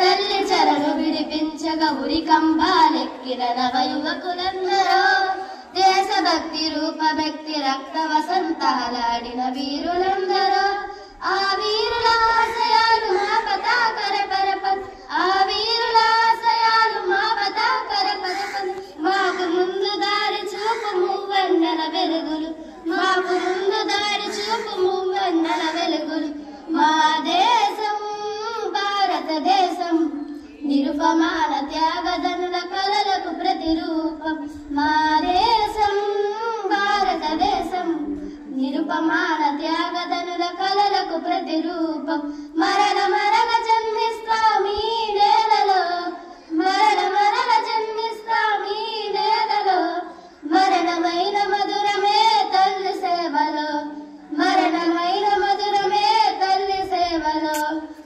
తల్లి చరను విడిపించగా ఉరి కంబాలెక్కిన నవ యువకులందరూ దేశభక్తి రూప వ్యక్తి రక్త వసంతాలాడిన వీరులందరూ ఆ వీరుల ఆశయాలు మా పతాకర పరప ఆ వీరుల ఆశయాలు మా పతాకర పరప మాకు ముందు దారి చూపు మూవెన్నెల వెలుగులు మాకు ముందు దారి చూపు మూవెన్నెల వెలుగులు మా దేశం భారతదేశం నిరుపమాన త్యాగదనుల కలలకు ప్రతిరూపం మా దేశం భారతదేశం నిరుపమాన త్యాగదనుల కలలకు ప్రతిరూపం మరణ మరణ జన్మిస్తాం ఈ నేలలో మరణ మరణ జన్మిస్తాం ఈ నేలలో మరణమైన మధురమే తల్లి సేవలో మరణమైన మధురమే తల్లి సేవలో